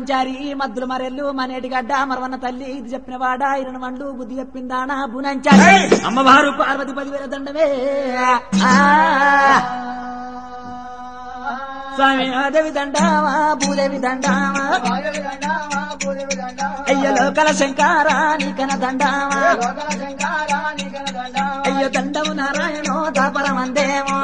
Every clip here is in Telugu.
బునంచారి మద్దులు మరెల్లు మనేటి గడ్డ మరవన్న తల్లి ఇది చెప్పిన వాడా ఇరణ మండు బుద్ధి చెప్పిందానా బునంచారి అమ్మవారు పార్వతి పదివేల దండమే ఆ. స్వామి దేవి దండామా భూదేవి దండామా అయ్య లోకల శంకారా నీకన దండామా అయ్య దండము నారాయణో దాపరమందేమో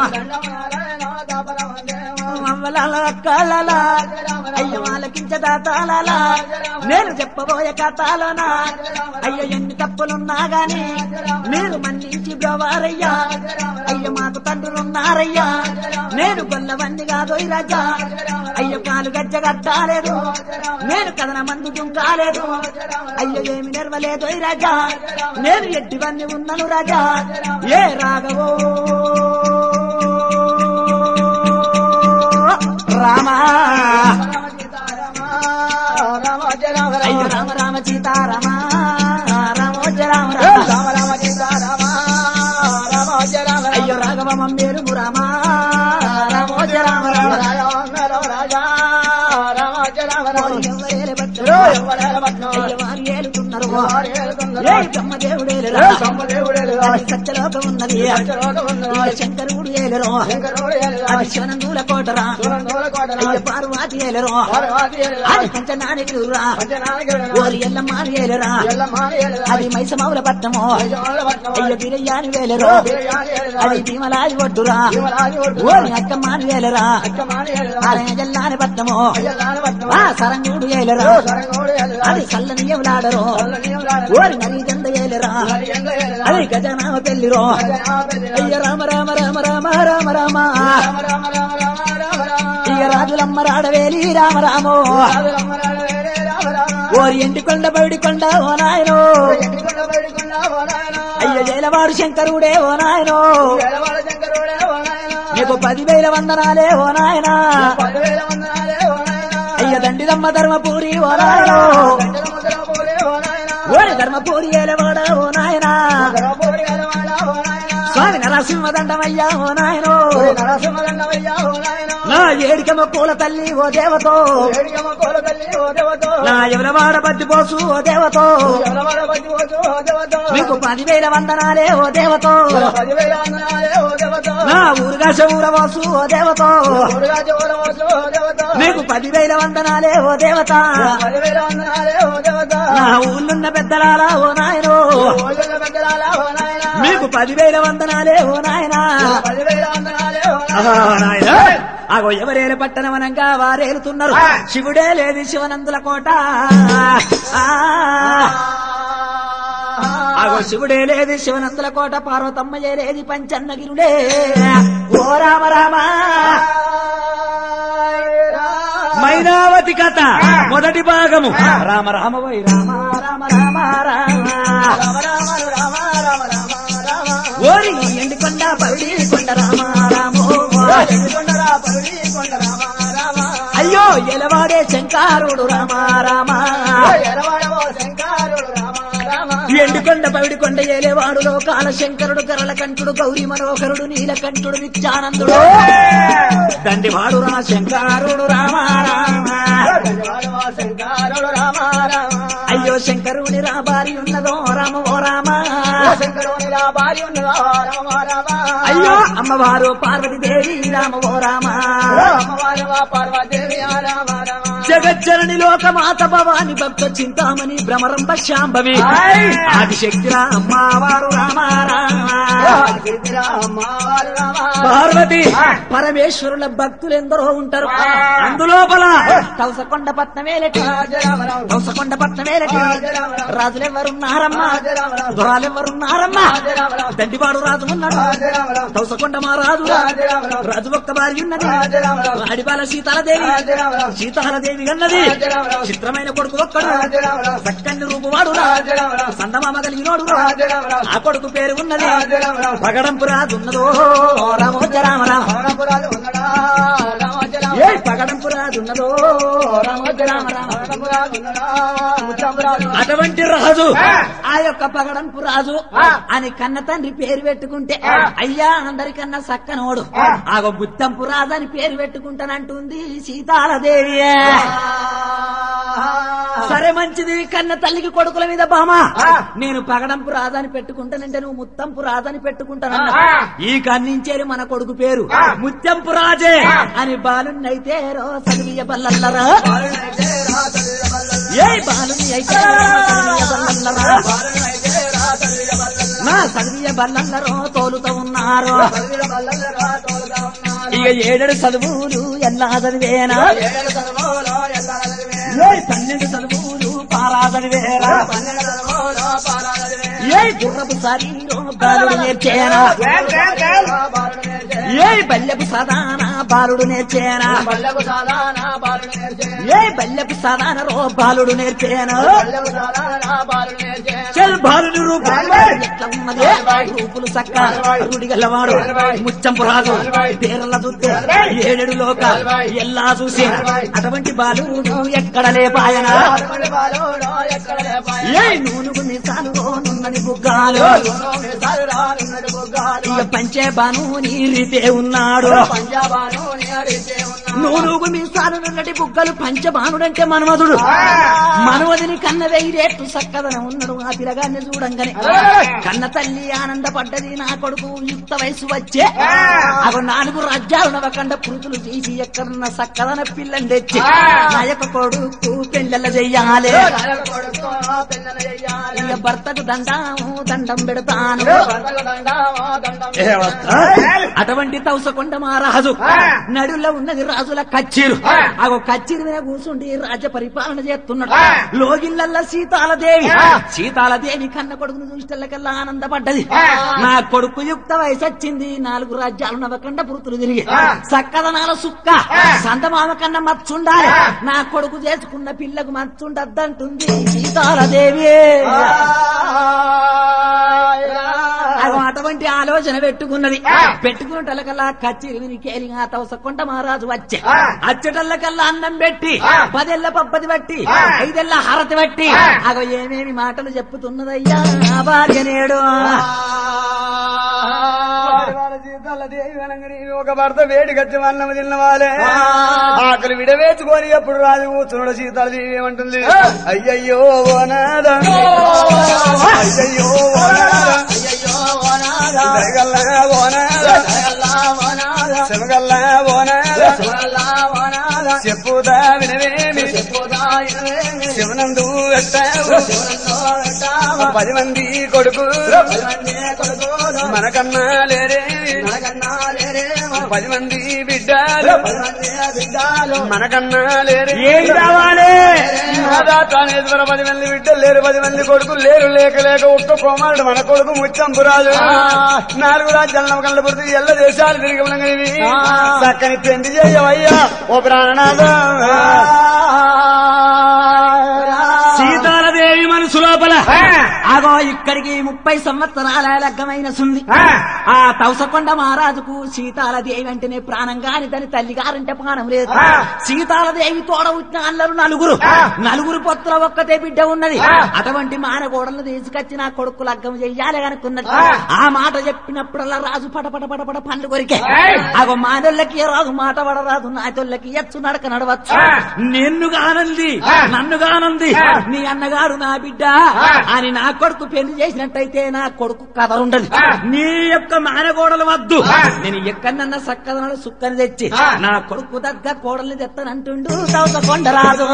అవ్వలాల అక్కలలా అయ్య వాళ్ళకించ దాతాలలా నేను చెప్పబోయే కథలోనా అయ్య ఎన్ని తప్పులున్నా గాని మీరు మన్నించి బ్రవారయ్యా అయ్య మాకు తండ్రులున్నారయ్యా నేను గొల్లవన్ని కాదోయ్ రాజా అయ్య కాలు గజ్జ కట్టాలేదు నేను కథన మందు కాలేదు అయ్య ఏమి నెరవలేదోయ్ రాజా నేను ఎట్టివన్నీ ఉన్నాను రాజా ఏ రాఘవో రామా అయ్యో రామ రామ సీతారామ రామోజ రామ రామ అయ్యో రాఘవ మమ్మేరు రామ రామోజ రామ రామ ఎవరేలు పట్టు. అయ్య వారు ఏలుతున్నారు ఏ బ్రహ్మ దేవుడేలురా అది సత్యలోకం ఉన్నది ఇక శంకరుడు ఏలరు అది శివనందుల కోటరా అయ్య పార్వతి ఏలరు అది పంచనానికురా ఓరి ఎల్లమ్మాని ఏలరా అది మైసమౌల పట్టము అయ్య బిరయ్యాని వేలరు అది భీమలాది ఒడ్డురా ఓరి అక్కమ్మాని వేలరా ఆలయ జల్లాని పట్టము ఆ సరంగుడు ఏలరా అది చల్లని ఎవలాడరు ఓరి నది జంద ఏలరా అది గజనామ పెళ్లిరో అయ్య రామ రామ రామ రామ రామ రామ ఇక రాజులమ్మ రాడవేలి రామ రామో ఓరి ఎండి కొండ బయడి కొండ ఓ నాయనో అయ్య జైలవాడు శంకరుడే ఓ నాయనో నీకు పదివేల వందనాలే ఓ నాయనా అయ్య దండిదమ్మ ధర్మపూరి ఓ నాయనో ఓరి ధర్మపూరి ఏలవాడ ఓ నాయనా స్వామి నరసింహ దండమయ్యా ఓ నాయనో నా ఏడికమ్మ పూల తల్లి ఓ దేవతో నా ఎవరవాడ బద్ది పోసు ఓ దేవతో మీకు పదివేల వందనాలే ఓ దేవతో నా ఊరుగా ఊరవాసు ఓ దేవతో మీకు పదివేల వందనాలే ఓ దేవత నా ఊళ్ళున్న పెద్దలారా ఓ నాయనో మీకు పదివేల వందనాలే ఓ నాయనా ఆహా, నాయనా. అగో ఎవరేలు పట్టణమనంగా వారేలుతున్నారు శివుడే లేదు శివనందుల కోట ఆ. అగో శివుడే లేదు శివనందుల కోట పార్వతమ్మయ్యే లేది పంచన్నగిరుడే ఓ రామ రామ మైనావతి కథ మొదటి భాగము రామ రామ వై రామ రామ రామ రామ ఓరి ఎండికొండ పవిడి కొండ రామ రామో అయ్యో ఎలవాడే శంకారుడు రామ రామ ఎండికొండ పవిడికొండ ఏలేవాడు లోకాల శంకరుడు కరళ కంఠుడు గౌరీ మనోహరుడు నీలకంఠుడు నిత్యానందుడు దండివాడు రా శంకారుడు రామ రామ అయ్యో శంకరుని రా భార్య ఉన్నదో రామ ఓ రామ అయ్యో అమ్మవారు పార్వతీదేవి రామ ఓ రామ జగజ్జనని లోకమాత భవాని భక్త చింతామణి భ్రమరంబ శాంభవి ఆదిశక్తిరా అమ్మవారు రామ రామ పార్వతి పరమేశ్వరుల భక్తులు ఎందరో ఉంటారు అందులోపల కౌసకొండ పట్నమేలటి కౌసకొండ పట్నమేలటి రాజులెవరున్నారమ్మా దొరాలెవరున్నారమ్మా దండివాడు రాజు ఉన్నాడు కౌసకొండ మా రాజు రాజు ఒక్క భార్య ఉన్నది ఆడిపాల సీతాలదేవి సీతాలదేవి అన్నది చిత్రమైన కొడుకు ఒక్కడు చక్కని రూపువాడు సందమామ కలిగినోడు ఆ కొడుకు పేరు ఉన్నది పగడంపు రాజు ఉన్నదో రామోజ రామ రామ ఏ పగడంపు రాజు ఉన్నదో రామోజ రామ రామ అటువంటి రాజు ఆ యొక్క పగడంపు రాజు అని కన్న తండ్రి పేరు పెట్టుకుంటే అయ్యా అందరికన్నా సక్కనోడు ఆగో గుత్తంపు రాజు అని పేరు పెట్టుకుంటానంటుంది సీతాలదేవి సరే మంచిది కన్న తల్లికి కొడుకుల మీద బామా ఆ. నేను పగడంపు రాజాని పెట్టుకుంటానంటే నువ్వు ముత్తంపు రాజాని పెట్టుకుంటానన్న ఆ. ఈ కన్నించేది మన కొడుకు పేరు ఆ. ముత్యంపు రాజే ఆ. అని బాలున్నైతే రో చదివియ బల్లల్లరా బాలునైతే రా తల్లియ బల్లల్ల. ఏ బాలుని అయితే రో చదివియ బల్లల్లరా బాలునైతే రా తల్లియ బల్లల్ల. నా చదివియ బల్లల్లరో తోలుతూ ఉన్నారు తల్లియ బల్లల్ల రా తోలుగా ఉన్నాను. ఇక ఏడేడు చదువులు ఎలా చదివేనా ఏడు చదువులో ఎల్ల చదివే. ఏ పన్నెండు చదువులు పారా చదివేరా పన్నెండు చదువులో పారా చదివే. ఏ గుర్రపు శరీరం బాలుడు నేర్చేనా బాలుడు నేర్చే. ఏ బల్యపు సదాన బాలుడు నేర్చేనా పల్లెకు సాధారణ బాలుడు నేర్చే. ఏ బల్యపు సదాన రో బాలుడు నేర్చేనా పల్లెకు సాధారణ బాలుడు నేర్చే. చెల్ బాలుడు రూపం ఎట్లా ఉన్నది రూపులు సక్క రుడిగల్లవాడు ముచ్చంపు రాజు పేర్ల దుద్దే ఏడెడు లోక ఎల్లా చూసి అటువంటి బాలుడు ఎక్కడ లేపాయన అటువంటి బాలుడు ఎక్కడ లేపాయే. ఏ నూనుగు మిసాలు నున్నని బుగ్గాలు గుణో మీసాలు రానున్నడు బుగ్గాలు. ఇక పంచే బాను నీ రీతే ఉన్నాడు పంజాబాను నేరితే ఉన్నాడు. నూనుగు మీసాలు నున్నటి బుగ్గలు పంచబానుడంటే మన్మధుడు మనవదిని కన్న వెయ్యేట్టు సక్కదన ఉన్నాడు ఆ పిలగాన్ని చూడంగానే కన్న తల్లి ఆనందపడ్డది నా కొడుకు యుక్త వయసు వచ్చే అవి నాలుగు రాజ్యాలు నవకండ పురుతులు చేసి ఎక్కడున్న సక్కదన పిల్లని తెచ్చి నా యొక్క కొడుకు పెళ్ళెల్ల చెయ్యాలి నాయన కొడుకు పిల్లలు చెయ్యాలి. ఇక భర్తకు దండం దండం పెడతాను భర్తకు దండమో దండం అటువంటి తౌసకొండ మహారాజు నడులో ఉన్నది రాజుల కచ్చీరు అగో కచ్చీరు మీద కూర్చుండి రాజ్య పరిపాలన చేస్తున్నాడు లోగిళ్ళల్లా సీతాలదేవి సీతాలదేవి కన్న కొడుకును చూసిటల్లకల్లా ఆనందపడ్డది నా కొడుకు యుక్త వయసు వచ్చింది నాలుగు రాజ్యాలు నవకండ పురుతులు తిరిగి సక్కదనాల సుక్క సంతమామ కన్న మచ్చుండాలి నా కొడుకు చేసుకున్న పిల్లకు మచ్చుండద్దంటుంది సీతాలదేవి అగో అటువంటి ఆలోచన పెట్టుకున్నది పెట్టుకున్నటల్లకల్లా కచ్చిరి వినికేలి ఆ తవసకొండ మహారాజు వచ్చే అచ్చటల్లకల్లా అన్నం పెట్టి పదేళ్ల పప్పది బట్టి ఐదేళ్ల హారతి బట్టి అగో ఏమేమి మాటలు చెప్పుతున్నదయ్యా ఆ భార్య నేడు ఒక భర్త వేడి గచ్చి అన్నం తిన్నవాలే ఆకలి విడవేసుకొని ఎప్పుడు రాజు కూర్చున్నాడు సీతాలు ఏమంటుంది అయ్యయ్యో ఓనాదా అయ్యయ్యో ఓనాదా అయ్యయ్యో ఓనాదా. దయగల్లా ఓనాదా దయగల్లా ఓనాదా. శివగల్లా ఓనాదా శివగల్లా ఓనాదా. చెప్పుదా వినవేమి చెప్పుదా ఇనవేమి. శివనందు ఎట్టావు శివనన్నో పెట్టావా. పది మంది కొడుకు పది మంది కొడుకులు. మనకన్నా లేరేమి మనకన్నా లేరేమో. పది మంది బిడ్డలు పది మంది బిడ్డలు. మనకన్నా లేరే ఏం కావాలి నాదా తానేశ్వర పది మంది బిడ్డలు లేరు పది మంది కొడుకులు లేరు లేక లేక ఒక్క కుమారుడు మన కొడుకు ముచ్చంపురాజు నాలుగు రాజ్యాల నమ్మకాల పుడుతు ఎల్ల దేశాలు తిరిగి ఉన్నవి చక్కని పెండి చేయవయ్యా ఓ ప్రాణనాథ సీతాలదేవి మనసు లోపల అగో ఇక్కడికి ముప్పై సంవత్సరాల లగ్గమైన సుంది ఆ తవసకొండ మహారాజుకు సీతాలదేవి అంటేనే ప్రాణం కాని దాని తల్లి గారంటే ప్రాణం లేదు సీతాలదేవి తోడ వచ్చిన అల్లరు నలుగురు నలుగురు పొత్తుల ఒక్కతే బిడ్డ ఉన్నది అటువంటి మానగోడలను తీసుకొచ్చి నా కొడుకు లగ్గం చెయ్యాలి అనుకున్నది ఆ మాట చెప్పినప్పుడల్లా రాజు పటపట పటపట పండ్లు కొరికే అగో మానోళ్ళకి రాజు మాట పడరాదు నాతోళ్ళకి ఎచ్చు నడక నడవచ్చు నిన్ను గానంది నన్ను గానంది నీ అన్నగారు నా బిడ్డ అని నా కొడుకు పెళ్లి చేసినట్టయితే నా కొడుకు కథ ఉండదు నీ యొక్క మానగోడలు వద్దు నేను ఎక్కడన్నా సక్కదనాలు సుక్కని తెచ్చి నా కొడుకు దగ్గర కోడల్ని తెస్తానంటుండు తవస కొండరాజు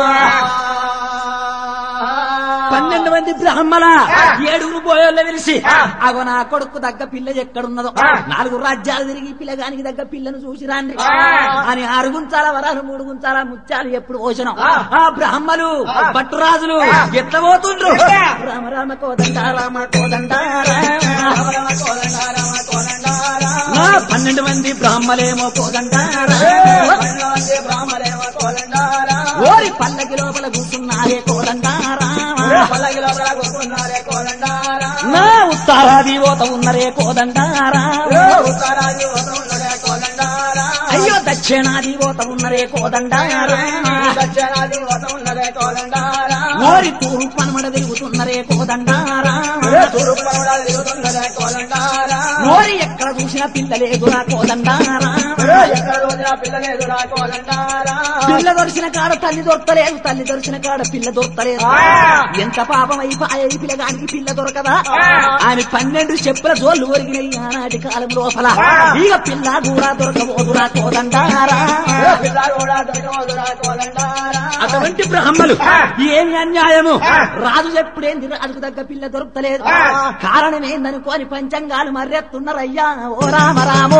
పన్నెండు మంది బ్రాహ్మణ ఏడుగురు పోయోళ్ళ తెలిసి అగో నా కొడుకు దగ్గ పిల్ల ఎక్కడున్నదో నాలుగు రాజ్యాలు తిరిగి పిల్లగానికి దగ్గ పిల్లను చూసి రాండి అని ఆరు గుంచాల వరాలు మూడు గుంచాల ముత్యాలు ఎప్పుడు పోషణం ఆ బ్రాహ్మలు భట్టురాజులు ఎట్ల పోతుండ్రు రామ రామ కోదండ రామ కోదండ రామ కోదండ రామ కోదండారా. నా పన్నెండు మంది బ్రాహ్మలేమో కోదండ పన్నెండు మంది బ్రాహ్మలేమో కోదండారా. ఓరి పల్లకి లోపల కూర్చున్నారే కోదండారా పల్లకి లోపల కూర్చున్నారే కోదండారా. నా ఉత్తారాది ఓత ఉన్నరే కోదండారా ఉత్తరాది ఉన్నదే కోదండారా. అయ్యో దక్షిణాది ఓత ఉన్నరే కోదండారా దక్షిణాది ఉన్నదే కోదండారా. ఓరి తూర్పు పనమడ తిరుగుతున్నరే కోదండారా తూర్పు పడమర తిరుగుతున్నదే కోదండారా. ఓరి ఎక్కడ చూసిన పిల్లలేదు నా కోదండారా ఎక్కడ రోజున పిల్లలేదు నా కోదండారా. పిల్ల దొరిచిన కాడ తల్లి దొరకలేదు తల్లి దొరిచిన కాడ పిల్ల దొరకలేదు ఎంత పాపం అయిపోయాయి ఈ పిల్లగానికి పిల్ల దొరకదా ఆమె పన్నెండు చెప్పుల జోళ్ళు ఒరిగినాయి ఆనాటి కాలం లోపల ఇక పిల్ల కూడా దొరకబోదురా కోదండారా పిల్లాడోడా దొరకవదురా కోదండారా అటువంటి బ్రహ్మలు ఏమి అన్యాయము రాజు ఎప్పుడేంది రాజుకు తగ్గ పిల్ల దొరకలేదు కారణం ఏందనుకోని పంచంగాలు మర్రెత్తున్నారయ్యా ఓ రామ రామో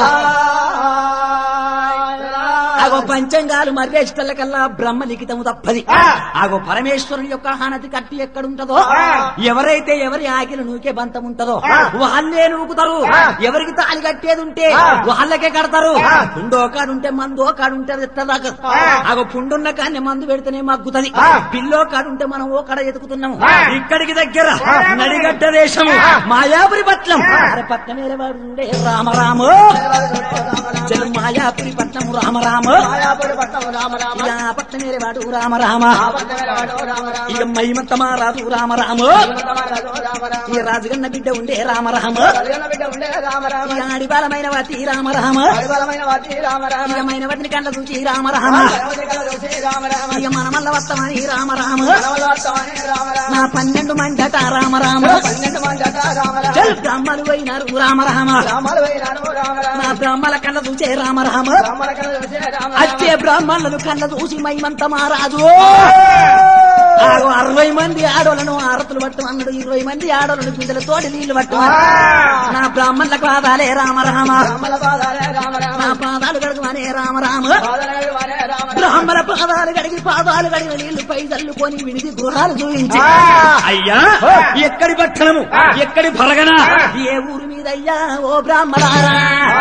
ఆగో పంచంగాలు మర్రేష్టల కల్లా బ్రహ్మ లిఖితము తప్పది ఆగో పరమేశ్వరుని యొక్క హానతి కట్టి ఎక్కడుంటదో ఎవరైతే ఎవరి ఆకిలు నూకే బంతం ఉంటదో వాళ్ళే నూకుతారు ఎవరికి తాళి కట్టేది ఉంటే వాళ్ళకే కడతారు పుండో కాడుంటే మందో కాడుంటే అది ఎత్తదాకా ఆగో పుండున్న కాన్ని మందు పెడితేనే మగ్గుతది పిల్లో కాడుంటే మనం ఓ కడ ఎతుకుతున్నాము ఇక్కడికి దగ్గర నడిగడ్డ దేశము మాయాపురి పట్నం అరే పట్నం వాడు ఉండే రామరాము చలు మాయాపురి పట్నము రామరామ మాయాపురి పట్టం రామ రామ ఇలా పట్నం వాడు రామరామ ఆపద్దవేలవాడు రామ రామ ఇక మహిమతమా రాజు రామరామ రామరాజు రామ రామ ఈ రాజుగన్న బిడ్డ ఉండే రామరామ కలిగిన బిడ్డ ఉండే రామ రామ ఈ ఆడిబాలమైన వాటి రామరామ పరిబలమైన వాటి రామ రామ ఇక మైన వాటిని కళ్ళ చూచి రామరామ గణపతి కల చూసి రామ రామ ఇక మన మల్ల వత్తమని రామరామ మనవలాస్తమని రామ రామ నా పన్నెండు మండట రామరామ పన్నెండు మంది అట రామ రామ చల్ బ్రహ్మలు పోయినారు రామరామ రామలు పోయినారు రామ రామ నా బ్రహ్మల కళ్ళ చూచే రామరామ రామల కల చూసి రామ రామ అచ్చే బ్రాహ్మణులను కళ్ళ చూసి మైమంత మహారాజు ఆరు అరవై మంది ఆడోళ్ళను ఆరతులు పట్టమన్నాడు ఇరవై మంది ఆడోళ్ళను పిల్లల తోటి నీళ్లు పట్టమన్నాడు నా బ్రాహ్మణుల పాదాలే రామరామ రామల పాదాలే రామ రామ నా పాదాలు కడుగుమనే రామరామ పాదాలే వాడే రామ రామ బ్రాహ్మణ పాదాలు కడిగి పాదాలు కడిగిన నీళ్లు పై చల్లుకొని విడిది గృహాలు చూపించి అయ్యా ఎక్కడి పట్టణము ఎక్కడి పరగన ఏ ఊరి మీద అయ్యా ఓ బ్రాహ్మణారా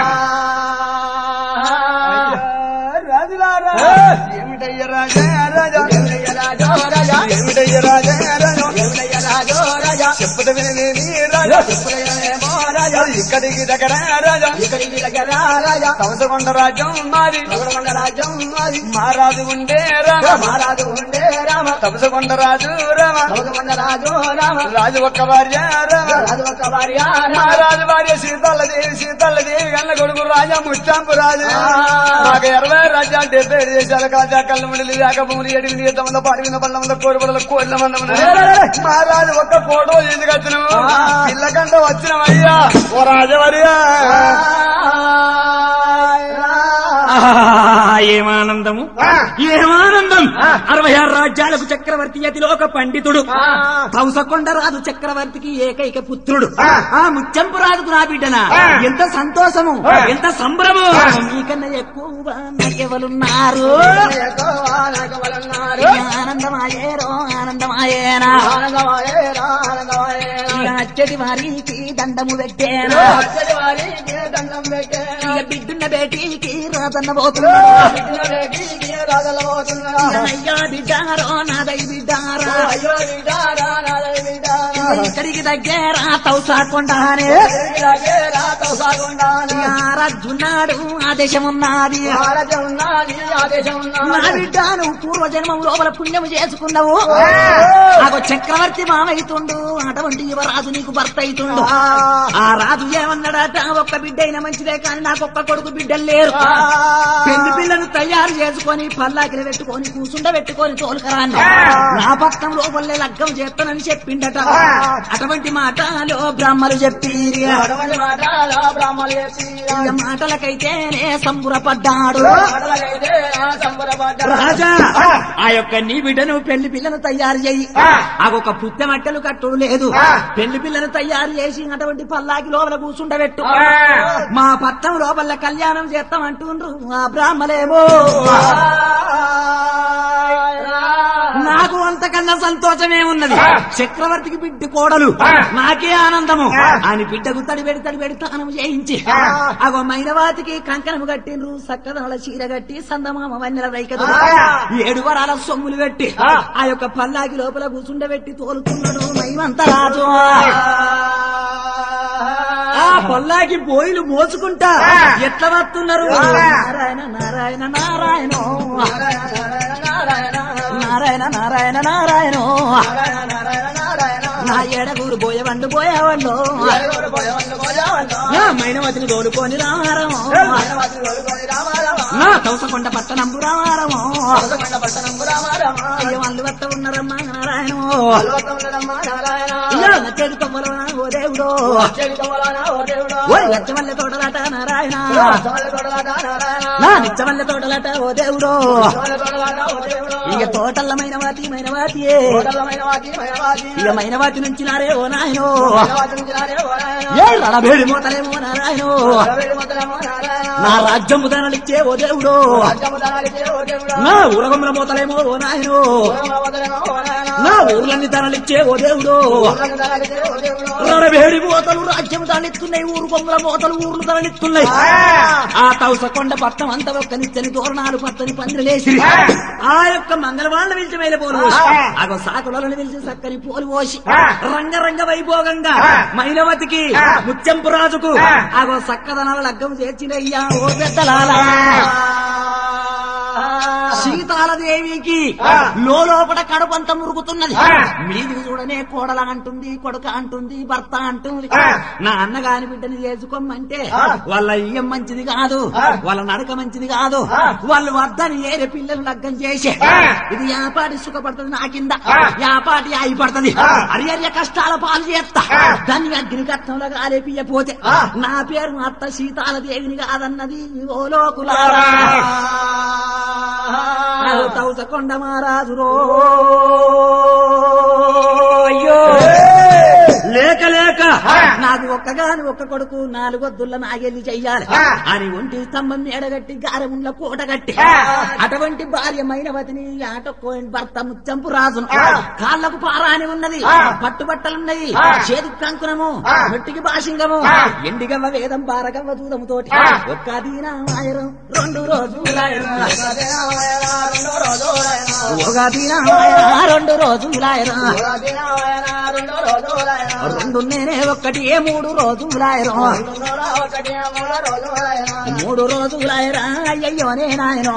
రాజులారా ఏమిటయ్య రాజా రాజా ఎవరయ్య రాజో రాజా ఏమిటయ్య రాజా రాజా ఎవరయ్య రాజో రాజా చెప్పద వినలేని రాజా ఎప్పుడేమో రాజా ఇక్కడికి దగ్గర రాజా ఇక్కడికి దగ్గర రాజా కవసకొండ రాజ్యం మాది ఎవరకొండ రాజ్యం మాది మహారాజు ఉండే రామ మహారాజు ఉండే రామ కవసకొండ రాజు రామ ఎవరకొండ రాజు రామ రాజు ఒక్క భార్య రామ రాజు ఒక భార్య రామ మహారాజు భార్య సీతాలదేవి సీతాలదేవి గన్న కొడుకు రాజా ముష్టాంపు రాజు నాకు ఇరవై రాజ్యాలు డెబ్బై ఏడు దేశాల కాజా కళ్ళ ముండలి లేక భూములు ఎడిగిన ఈతమంద పాడిన పళ్ళమంద కోడిపడల కోళ్ళ మందమంద మహారాజు ఒక్క ఫోటో ఎందుకు వచ్చినాము పిల్లకంట వచ్చినామయ్యా ఓ రాజవర్యా ఏమానందము ఏమానందం అరవై ఆరు రాజ్యాలకు చక్రవర్తి అతిలోక పండితుడు కౌసకొండ రాజు చక్రవర్తికి ఏకైక పుత్రుడు ఆ ముచ్చంపు రాజుకు నా బిడ్డన ఎంత సంతోషము ఎంత సంభ్రము మీకన్నా ఎక్కువ నాకెవలున్నారు ఎక్కువ నాగవలన్నారు ఆనందమాయేరో ఆనందమాయేనా ఆనందమాయేరా ఆనందమాయేరా ఇక అచ్చటి వారికి దండము పెట్టేనా అచ్చడి వారికి దండం పెట్టేరా ఇక బిడ్డున్న బేటీకి రాజన్న పోతున్నాడు బిడ్డల బేటీకి రాగలబోతున్నారా అయ్యా బిడ్డారో నాదై బిడ్డారా అయ్యో బిడ్డారా నాదై బిడ్డారా ఇక్కడికి దగ్గర తౌసాకొండానే తిరిగిలాగేరా తోసాగుండాను రాజున్నాడు ఆదేశమున్నది భారతం ఉన్నది ఆదేశం నా ఉన్నది బిడ్డాను పూర్వజన్మం లోపల పుణ్యము చేసుకున్నావు నాకు చక్రవర్తి మామైతుండు అటువంటి యువరాజు నీకు భర్త అయితుండు ఆ రాజు ఏమన్నాడట ఒక్క బిడ్డ అయినా మంచిదే కానీ నాకు ఒక్క కొడుకు బిడ్డలు లేరు పెళ్లి పిల్లను తయారు చేసుకొని పల్లాకిన పెట్టుకొని కూసుండ పెట్టుకొని తోలుకరాన్ని నా పక్కన లోపలే లగ్గం చేస్తానని చెప్పిండట అటువంటి మాటలో బ్రహ్మలు చెప్పిరి అటువంటి మాటలో బ్రాహ్మణులు చెప్పిరా. ఇక మాటలకైతేనే సంబురపడ్డాడు మాటలకైతే ఆ సంబరపడ్డారు. రాజా ఆ యొక్క నీ బిడ్డను పెళ్లి పిల్లను తయారు చేయి ఆ ఒక పుట్టె మట్టెలు కట్టుడు లేదు పెళ్లి పిల్లను తయారు చేసి అటువంటి పల్లాకి లోపల కూర్చుండబెట్టు మా పట్టం లోపల కళ్యాణం చేస్తామంటుండ్రు ఆ బ్రాహ్మలేమో నాకు అంతకన్నా సంతోషమే ఉన్నది చక్రవర్తికి బిడ్డ కోడలు నాకే ఆనందము అని బిడ్డకు తడి పెడి తడి పెడి తానం చేయించి అగో మైనవాతికి కంకణము కట్టిండ్రు సక్కదనల చీర కట్టి సందమామ వన్నెల రైకదు ఏడు వరాల సొమ్ములు పెట్టి ఆ యొక్క పల్లాకి లోపల కూర్చుండబెట్టి తోలుతున్నాడు మైమంత రాజు ఆ పల్లాకి బోయిలు మోసుకుంటా ఎట్లా వస్తున్నారు నారాయణ నారాయణ నారాయణ నారాయణ నారాయణ నారాయణ నా ఏడగూరు బోయవండు బోయేవాళ్ళు నా మైనవతిని తోలుకొని రామారము నా తౌసకొండ పట్టణంబు రామారము అయ్య వాళ్ళు వత్త ఉన్నారమ్మా నారాయణము ఇలా నచ్చేది కొమ్మలో ఓ దేవుడు ఓ లచ్చమల్లె తోటలాట నారాయణ నా నిచ్చమల్లె తోటలాట ఓ దేవుడు ఇక తోటల్ల మైనవాతి మైనవాతియే ఇక మైనవాతి నుంచి నారే ఓ నాయనో ఏ రణభేడి మోతలేమో నారాయణో నా రాజ్యము ధనలిచ్చే ఓ దేవుడు నా ఉరగముల మోతలేమో ఓ నాయనో నా ఊర్లన్నీ ధనలిచ్చే ఓ దేవుడు రణభేడి మోతలు రాజ్యం ధనలిస్తున్నాయి ఊరు బొమ్మల మోతలు ఊర్లు ధనలిస్తున్నాయి ఆ తౌసకొండ పట్టం అంత ఒక్క నిచ్చని తోరణాలు పచ్చని పందిరలేసి ఆ యొక్క మంగళవాళ్ళ పిలిచి మేల పోలు పోసి అగో సాకులను పిలిచి చక్కని పోలు పోసి రంగరంగ వైభోగంగా మైనవతికి ముత్యంపు రాజుకు అగో సక్కదనాల లగ్గం చేర్చినయ్యా ఓ పెద్దలాలా సీతాలదేవికి లోపల కడుపంత మురుగుతున్నది మీదికి చూడనే కోడల అంటుంది కొడుక అంటుంది భర్త అంటుంది నా అన్నగాని బిడ్డని చేసుకోమంటే వాళ్ళ ఇయ్యం మంచిది కాదు వాళ్ళ నడక మంచిది కాదు వాళ్ళు వద్దని ఏరే పిల్లలు లగ్గం చేసే ఇది యాపాటి సుఖపడుతుంది నా కింద యాపాటి ఆయి పడుతుంది అరియర్య కష్టాల పాలు చేస్తా దాన్ని అగ్ని కట్నంలో కాలేపియపోతే నా పేరు మా అత్త సీతాల దేవిని కాదన్నది ఓ లోకులారా తౌసకొండ మహారాజురో అయ్యో లేక లేక నాకు ఒక్కగాని ఒక్క కొడుకు నాలుగొద్దుల నాగెల్లి చెయ్యాలి అని ఒంటి స్తంభం ఎడగట్టి గారముండ్ల కోట కట్టి అటువంటి భార్య మైనవతిని ఆటోకోయిన భర్త ముచ్చంపు రాజును కాళ్లకు పారాని ఉన్నది పట్టుబట్టలున్నాయి చేతికి కంకునము మెట్టికి భాషింగము ఎండిగవ్వ వేదం బారగవ్వ దూదము తోటి ఒక్క దీనామాయరం రెండు రోజులాయరం ఒక దీనామాయరం రెండు రోజులాయరం రెండు నేనే ఒక్కటి ఏ మూడు రోజులాయరం మూడు రోజులాయరా అయ్యయ్యోనే నాయనో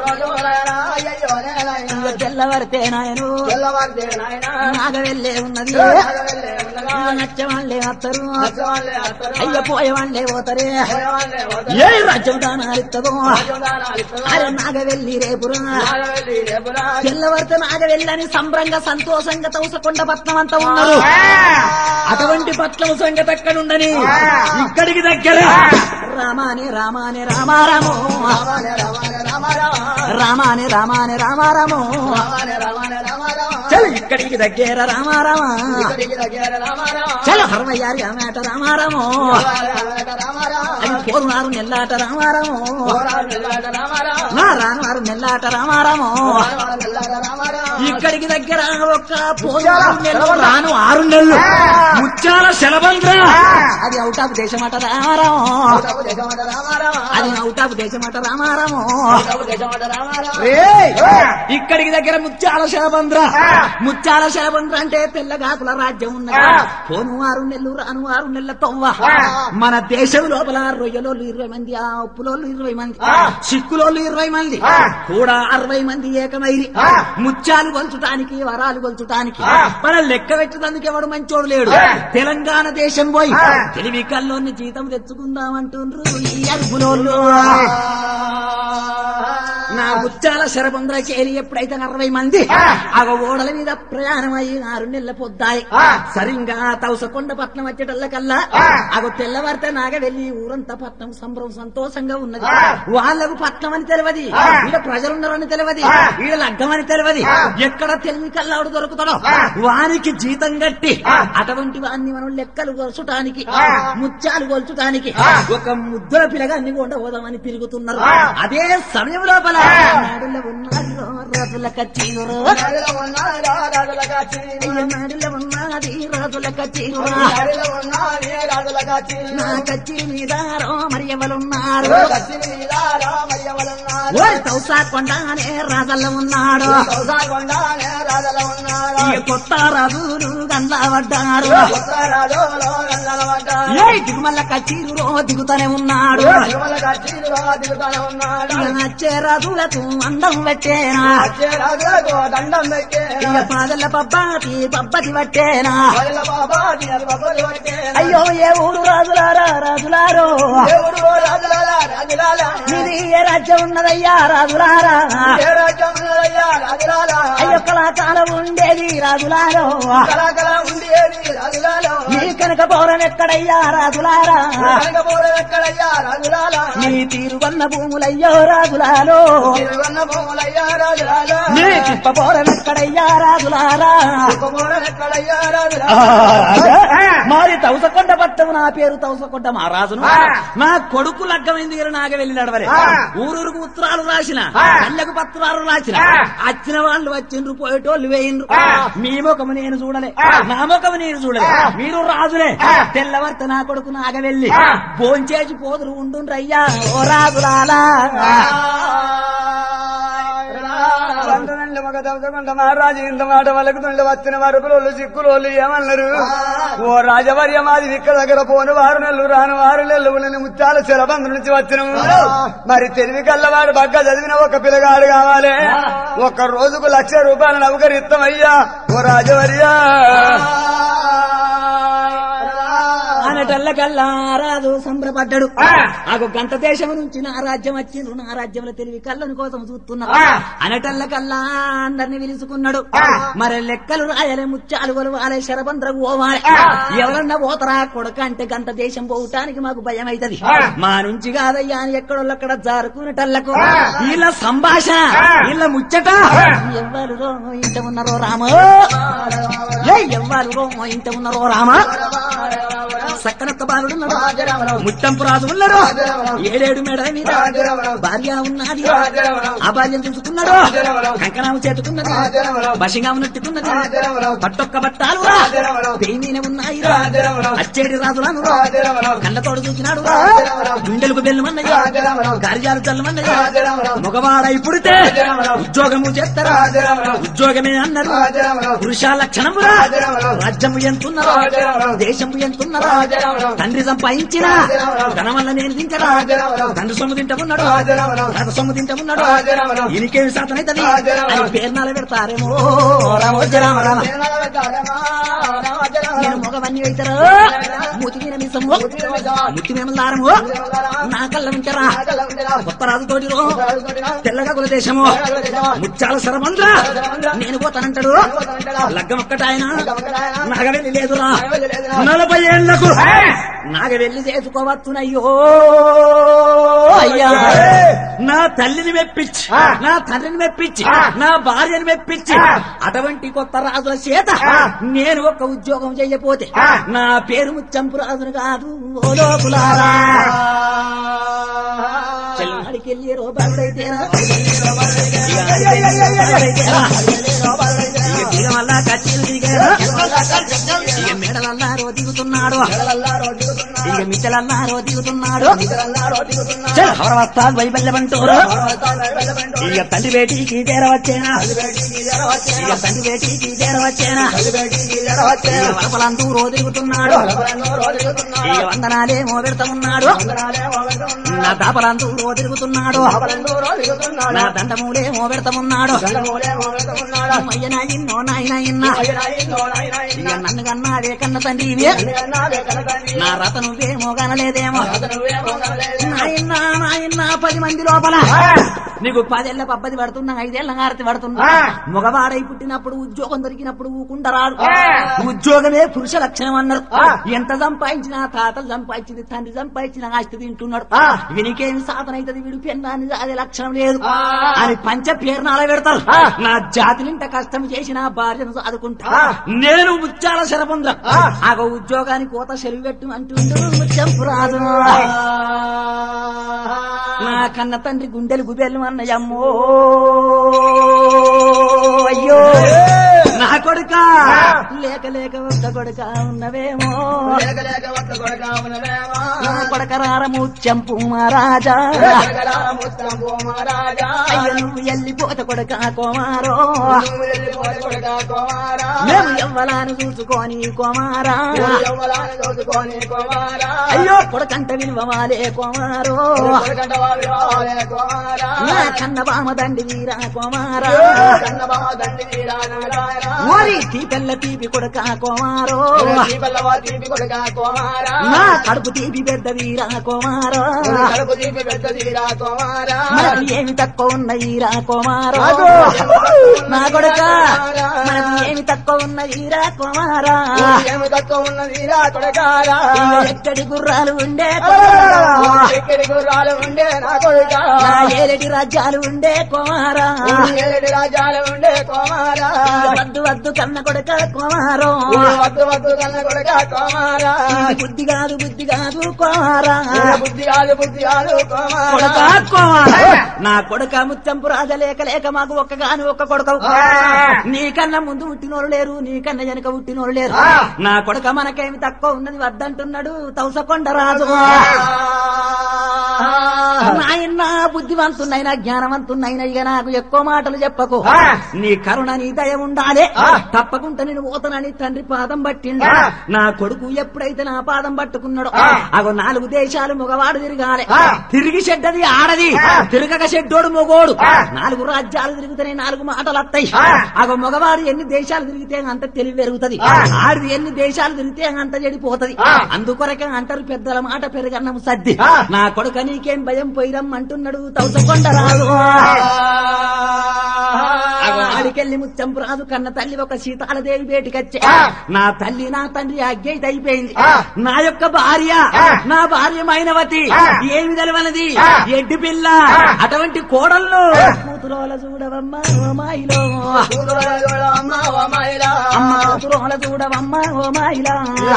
ఇక తెల్లవారితే నాయను నాగవెళ్ళే ఉన్నది ఇక నచ్చవాళ్ళే వస్తారు అయ్య పోయేవాళ్ళే పోతారే ఏ రాజ్యం దానాలిస్తుందో అరే నాగవెల్లి రేపురా తెల్లవారితే నాగవెళ్ళని సంబరంగా సంతోషంగా తౌసకొండ పట్నం అంతా ఉన్నారు అటువంటి పట్నం సంగతి ఎక్కడుండని ఇక్కడికి దగ్గర రామానే రామానే రామారామో రామానే రామానే రామారామో చల్ ఇక్కడికి దగ్గర రామారామా చల హర్మయ్యారి ఆమెట రామారామో అది పోరునారు నెల్లాట రామారామో నా రానువారు నెల్లాట రామారామో ఇక్కడికి దగ్గర ఒక్క పోరు నెలలు రాను ఆరు నెలలు ముత్యాల శలబంద్ర అది అవుట్ ఆఫ్ దేశమాట రామారామో అది అవుట్ ఆఫ్ దేశమాట రామారామో రేయ్! ఇక్కడికి దగ్గర ముత్యాల శలబంద్ర ముత్యాల శలబంద్ర అంటే తెల్లగాకుల రాజ్యం ఉన్నది పోను ఆరు నెలలు రాను ఆరు నెలల తొవ్వ మన దేశం లోపల రొయ్యలోళ్ళు ఇరవై మంది ఆ ఉప్పులోళ్ళు ఇరవై మంది సిక్కులోళ్ళు ఇరవై మంది కూడా అరవై మంది ఏకమైరి ముత్యాలు కొల్చటానికి వరాలు కొల్చటానికి మన లెక్క పెట్టడానికి ఎవడు మంచోడు లేడు తెలంగాణ దేశం పోయి తెలివి కల్లోని జీతం తెచ్చుకుందామంటుండ్రు ఈ అరుగులోళ్ళు నా ముత్యాల శరబంద్ర చేరి ఎప్పుడైతే అరవై మంది అగ ఓడల మీద ప్రయాణం అయ్యి ఆరు నెలల పొద్దాయి సరిగ్గా తౌసకొండ పట్నం వచ్చేటల్లకల్లా అగ తెల్లవారితే నాగ వెళ్ళి ఊరంతా పట్నం సంబరం సంతోషంగా ఉన్నది వాళ్ళకు పట్నం అని తెలియదు ఈడ ప్రజలున్నారని తెలియదు ఈడ లగ్గం అని తెలియదు ఎక్కడ తెలివి కల్లాడు దొరుకుతాడో వానికి జీతం కట్టి అటువంటి వాన్ని మనం లెక్కలు కొలచటానికి ముత్యాలు కొల్చటానికి ఒక ముద్దుల పిల్లగాన్ని కూడా పోదామని తిరుగుతున్నారు అదే సమయం లోపల నాడులో ఉన్నారు రోజుల కచ్చీరు అయ్య నాడులో ఉన్నది రోజుల కచ్చీరు నా కచ్చి మీద మరి ఎవరున్నారు ఓ తౌసా కొండానే రాజల్లో ఉన్నాడు ఈ కొత్త రాజులు గండ్లా పడ్డారు ఏ దిగుమల్ల కచ్చీరు దిగుతూనే ఉన్నాడు ఇక నచ్చే రాజులకు అందం పెట్టేనా దండం పెట్టే ఇక పాదల పబ్బాతి పబ్బతి పట్టేనా పట్టేనా అయ్యో ఏ ఊరు రాజులారా రాజులారో ఇది ఏ రాజ్యం ఉన్నదయ్యా రాజులారా అయ్యో కళాకాలం ఉండేది రాజులారో నీ కనుక పౌరం ఎక్కడయ్యా రాజులారా నీ తీరువన్న భూములయ్యో రాజులాలో నీ తిప్ప పౌరం ఎక్కడయ్యా రాజులారా మాది తౌసకొండ పట్టము నా పేరు తౌసకొండ మహారాజును నా కొడుకు లగ్గమైంది గారు నాగ వెళ్ళి నడవలే ఊరూరుకు ఉత్తరాలు రాసిన కళ్ళకు పత్రాలు రాసిన వచ్చిన వాళ్ళు వచ్చిండ్రు పోయేటోళ్ళు వేయిండ్రు మీ ముఖము నేను చూడలే నా ముఖము నేను చూడలే మీరు రాజులే తెల్లవర్త నా కొడుకు నాగ వెళ్ళి భోంచేసి పోదురు ఉండుండ్రయ్యా ఓ రాజులాలా వందనండి మగ దవసకుంట మహారాజు ఇంత మాట వలకుతుండే వచ్చిన వరకులోళ్ళు సిక్కులోళ్ళు ఏమన్నారు ఓ రాజవర్య మాది ఇక్కడ దగ్గర పోను వారు నెలలు రాను వారు నెలలు నేను ముత్యాల శరబంధు నుంచి వచ్చిన మరి తెలివి కల్లవాడు బగ్గ చదివిన ఒక పిల్లగాడు కావాలి ఒక రోజుకు లక్ష రూపాయలు నౌకరిస్తామయ్యా ఓ రాజవర్య అనటల్లకల్లా రాజు సంబరపడ్డాడు నాకు గంట దేశం నుంచి నా రాజ్యం వచ్చిండ్రు నా రాజ్యంలో తెలివి కళ్ళని కోసం చూస్తున్నారు అనటల్లకల్లా అందరిని పిలుచుకున్నాడు మరి లెక్కలు రాయలే ముత్యాలు కొలవాలే శరబంద్రకు పోవాలి ఎవరన్నా పోతరా కొడక అంటే గంట దేశం పోవటానికి మాకు భయం అవుతుంది మా నుంచి కాదయ్యా అని ఎక్కడోళ్ళక్కడ జారుకునేటల్లకు వీళ్ళ సంభాషణ వీళ్ళ ముచ్చట ఎవ్వరు రో ఇంట ఉన్నారో రామ ఏ ఎవ్వరు రో ఇంట ఉన్నారో రామ సక్కనత్త బాలుడున్నాడు ముట్టంపు రాజు ఉన్నాడు ఏడేడు మేడ మీద భార్య ఉన్నది ఆ భార్యను చూసుకున్నాడు కంకణాము చేతుకున్నది బషిగా ఉన్నట్టుకున్నది పట్టొక్క బట్టాలు పేమీన ఉన్నాయి అచ్చేడి రాజులను కళ్ళతోడు చూసినాడు గుండెలకు బెల్లమన్నది కార్యాలు చల్లమన్నది మగవాడై పుడితే ఉద్యోగము చేస్తారా ఉద్యోగమే అన్నారు పురుష లక్షణమురా రాజ్యము ఎంతున్నరా దేశము ఎంతున్నరా తండ్రి సంపాదించిన ధనం వల్ల నేను తింటరా తండ్రి సొమ్ము తింటమున్నాడు తాత సొమ్ము తింటమున్నాడు ఇనికేమి శాతనైతది అని పేర్నాలు పెడతారేమో రామో రామ రామ నేను మగవన్నీ అవుతారు మూతి మీద మీసము ముత్తి మేము దారము నా కళ్ళ వింటారా కొత్త రాజుతోటి రో తెల్లగా కుల దేశము ముత్యాల సరమంద్ర నేను పోతానంటాడు లగ్గం ఒక్కటాయన నాగవెల్లి లేదురా నలభై ఏళ్లకు నాగవెల్లి చేసుకోవచ్చునయ్యో అయ్యా నా తల్లిని మెప్పించి నా తండ్రిని మెప్పించి నా భార్యని మెప్పించి అటువంటి కొత్త రాజుల చేత నేను ఒక ఉద్యోగం చెయ్యపోతే నా పేరు ముచ్చంపు రాజును కాదు ఓ లోపులారా చెల్లడికి వెళ్ళి రూపాయలైతేనా ఇక దిగ వల్ల కచ్చీలు దిగారు ఇక మెడలల్లారో దిగుతున్నాడు ఇక మిద్దలల్లారో దిగుతున్నాడు చల్ హవరవస్తాలు వైబల్యమంటూరు ఇక తండ్రి బేటీకి చేరవచ్చేనా ఇక తండ్రి బేటీకి చేరవచ్చేనా ఇక వరపలంతూ రోజు దిగుతున్నాడు ఇక వందనాలేమో పెడతా ఉన్నాడు నా దాపలంతూ రోజు తిరుగుతున్నాడు నా దండములేమో పెడతామున్నాడు అయ్య నాయన్నో నాయన ఇన్నా ఇక నన్ను కన్నాడే కన్న తండ్రి ఇవే నా రత నువ్వేమో కనలేదేమో నాయన్న నాయన్న పది మంది లోపల నీకు పదేళ్ల పబ్బది పడుతున్నా ఐదేళ్ల హారతి పడుతున్నా మగవాడై పుట్టినప్పుడు ఉద్యోగం దొరికినప్పుడు ఊకుండరాడు ఉద్యోగమే పురుష లక్షణం అన్నారు ఎంత సంపాదించినా తాతలు సంపాదించింది తండ్రి సంపాదించిన ఆస్తి తింటున్నాడు వీనికేమి సాధన అవుతుంది వీడు పెన్నాన్ని అదే లక్షణం లేదు అని పంచ పేర్నాల పెడతారు నా జాతినింత కష్టం చేసి నా భార్యను చదువుకుంటా నేను ముత్యాల శరపంద్ర ఆ ఉద్యోగానికి కోత సెలవు పెట్టు అంటుండు ముత్యంపు రాదు నా కన్న తండ్రి గుండెలు గుబెలు అన్నయ్యమ్మో అయ్యో నా కొడుక లేక లేక ఒక్క కొడుక ఉన్నవేమో నా కొడక రారము చంపు మహారాజా అయ్యో నువ్వు ఎల్లిపోత కొడక కోమారో మేము ఎవ్వలాను చూసుకొని కోమారా అయ్యో కొడకంట విలువవాలే కోమారో నా కన్న బామ దండి వీరా కోమారా ఓరి తీపెల్ల తీపి తీపి కొడక కుమారో దీపల్లవా తీపి కొడుక కుమారా నా కడుపు తీపి పెద్దదిరా కుమారో కడుపు తీపి పెద్దదిరా కుమారా మనకు ఏమి తక్కువ ఉన్నదిరా కుమారో అదో. నా కొడక మనకు ఏమి తక్కువ ఉన్నదిరా కుమారా ఏమి తక్కువ ఉన్నదిరా కొడకారా ఎక్కడి గుర్రాలు ఉండే ఎక్కడి గుర్రాలు ఉండే నా కొడుక నా ఏలటి రాజ్యాలు ఉండే కుమారా ఏడు రాజ్యాలు ఉండే కుమారా వద్దు వద్దు కన్న కొడక కుమారో వద్దు వద్దు కన్న కొడుక కుమారా బుద్ధి కాదు బుద్ధి కాదు కుమారా బుద్ధి కాదు బుద్ధి కాదు కుమారా కొడక కుమారా నా కొడక ముత్తంపు రాజ లేక లేక మాకు ఒక్కగాని ఒక్క కొడక నీకన్నా ముందు పుట్టినోరు లేరు నీకన్నా వెనక పుట్టినోరు లేరు నా కొడక మనకేమి తక్కువ ఉన్నది వద్దంటున్నాడు తౌసకొండ రాజు నాయన బుద్ధివంతున్నైనా జ్ఞానవంతున్నైనా ఇక నాకు ఎక్కువ మాటలు చెప్పకు నీ కరుణ నీ దయ ఉండాలి తప్పకుండా నేను పోతానని తండ్రి పాదం పట్టిండు నా కొడుకు ఎప్పుడైతే నా పాదం పట్టుకున్నాడో అగో నాలుగు దేశాలు మగవాడు తిరగాలి తిరిగి చెడ్డది ఆడది తిరగక చెడ్డోడు మొగోడు నాలుగు రాజ్యాలు తిరుగుతాయి నాలుగు మాటలు వస్తాయి అగో మగవాడు ఎన్ని దేశాలు తిరిగితే అంత తెలివి పెరుగుతది ఆడిది ఎన్ని దేశాలు తిరిగితే అంత చెడిపోతది అందుకొరకే అంటారు పెద్దల మాట పెరగన్నం సద్ది నా కొడుక నీకేం భయం పోయిరం అంటున్నాడు తౌసకొండ రాదు అగో ఆడికెళ్ళి ముత్యంపు రాజు కన్న తల్లి ఒక సీతాలదేవి బేటికొచ్చే నా తల్లి నా తండ్రి అగ్గైతే అయిపోయింది నా యొక్క భార్య నా భార్య మైనవతి ఏమి తెలవనది ఎడ్డి పిల్ల అటువంటి కోడళ్ళు కూతురోల చూడవమ్మా ఓ మాయిలో అమ్మ ఓ మైలా అమ్మ కూతురోల చూడవమ్మా ఓ మాయిలా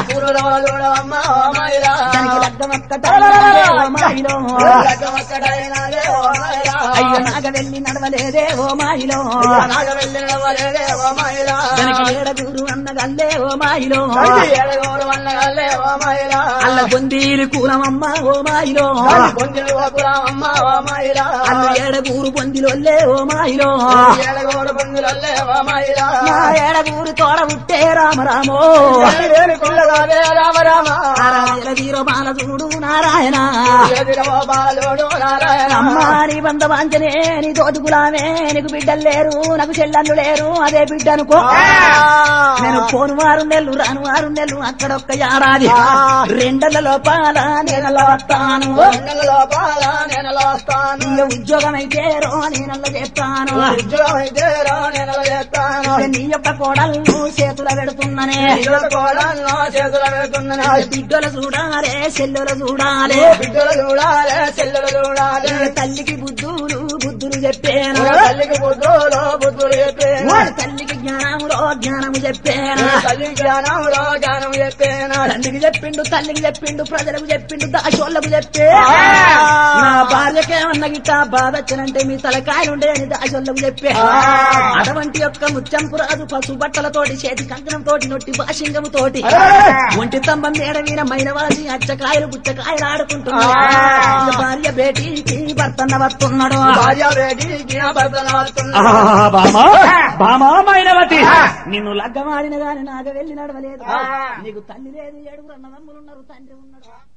అమ్మ ఓ మైలా దానికి లగ్గమక్కట ఓ మాయిలో ఒక్కడైనాదే ఓ మైలా అయ్యో నాగ వెళ్ళి నడవలేదే ఓ మాయిలో నాగ వెళ్ళిన వరేదే ఓ మైలా దానికి ఏడగూరు అన్నగల్లే ఓ మాయిలో ఏడగోడు వన్నగల్లే ఓ మైలా అల్ల పొందీలు కూలమమ్మ ఓ మాయిలో పొందిలు అమ్మ ఓ మైలా అల్లు ఏడగూరు పొందిలొల్లే ఓ మాయిలో ఏడగోడు పొందిలల్లే ఓ మైలా నా ఏడగూరు తోడ ఉట్టే రామరామో వేలు కుళ్ళగాదే రామ రామ నారాయణ వీరమాల చూడు నారాయణ ఎదిరవో బాలుడు నారాయణ అమ్మా నీ బంధ వాంచనే నీ తోటుకులామే నీకు బిడ్డలు లేరు నాకు చెల్లెళ్ళు లేరు అదే బిడ్డ అనుకో నేను పోను వారు నెల్లు రాను వారు నెల్లు అక్కడొక్క ఏడాది రెండల లోపాల నెలలో వస్తాను నెల లోపాల నేను వస్తాను ఇక ఉద్యోగం అయితే రో నేనల్ల చెప్తాను ఉద్యోగం అయితే రా నేను చేస్తాను నీ యొక్క కోడళ్ళు చేతుల పెడుతున్ననే ఇళ్ళ కోడల్లో చేతులు పెడుతున్నా బిడ్డలు చూడాలే చెల్లెలు చూడాలే బిడ్డలు చూడాలి చెల్లెలు చూడాలి ఇక తల్లికి బుద్ధులు బుద్ధులు చెప్పాను తల్లికి బుద్ధులు బుద్ధులు చెప్పేను వాడు తల్లికి జ్ఞానములో జ్ఞానము చెప్పాను తల్లి జ్ఞానంలో జ్ఞానం చెప్పేను తండ్రికి చెప్పిండు తల్లికి చెప్పిండు ప్రజలకు చెప్పిండు దాశోళ్ళకు చెప్పే నా భార్యకేమన్నా గిట్ట బాధ వచ్చినంటే మీ తలకాయలుండే అని దాశోళ్ళకు చెప్పే అటువంటి యొక్క ముత్యంపు రాజు పసు బట్టలతోటి చేతి కంకణం తోటి నొట్టి భాషింగము తోటి ఒంటి స్తంభం మేడ వీర మైనవాసి అచ్చకాయలు పుచ్చకాయలు ఆడుకుంటున్నాడు ఇక భార్య బేటీకి భర్తన్న వస్తున్నాడు భార్య బేటి జ్ఞాపకం వస్తున్నా బామా బామా మైనవతి నిన్ను లగ్గమాడిన గాని నాగ వెళ్ళి నడవలేదు నీకు తల్లి లేదు ఏడుగురు అన్నదమ్ములు ఉన్నారు తండ్రి ఉన్నాడు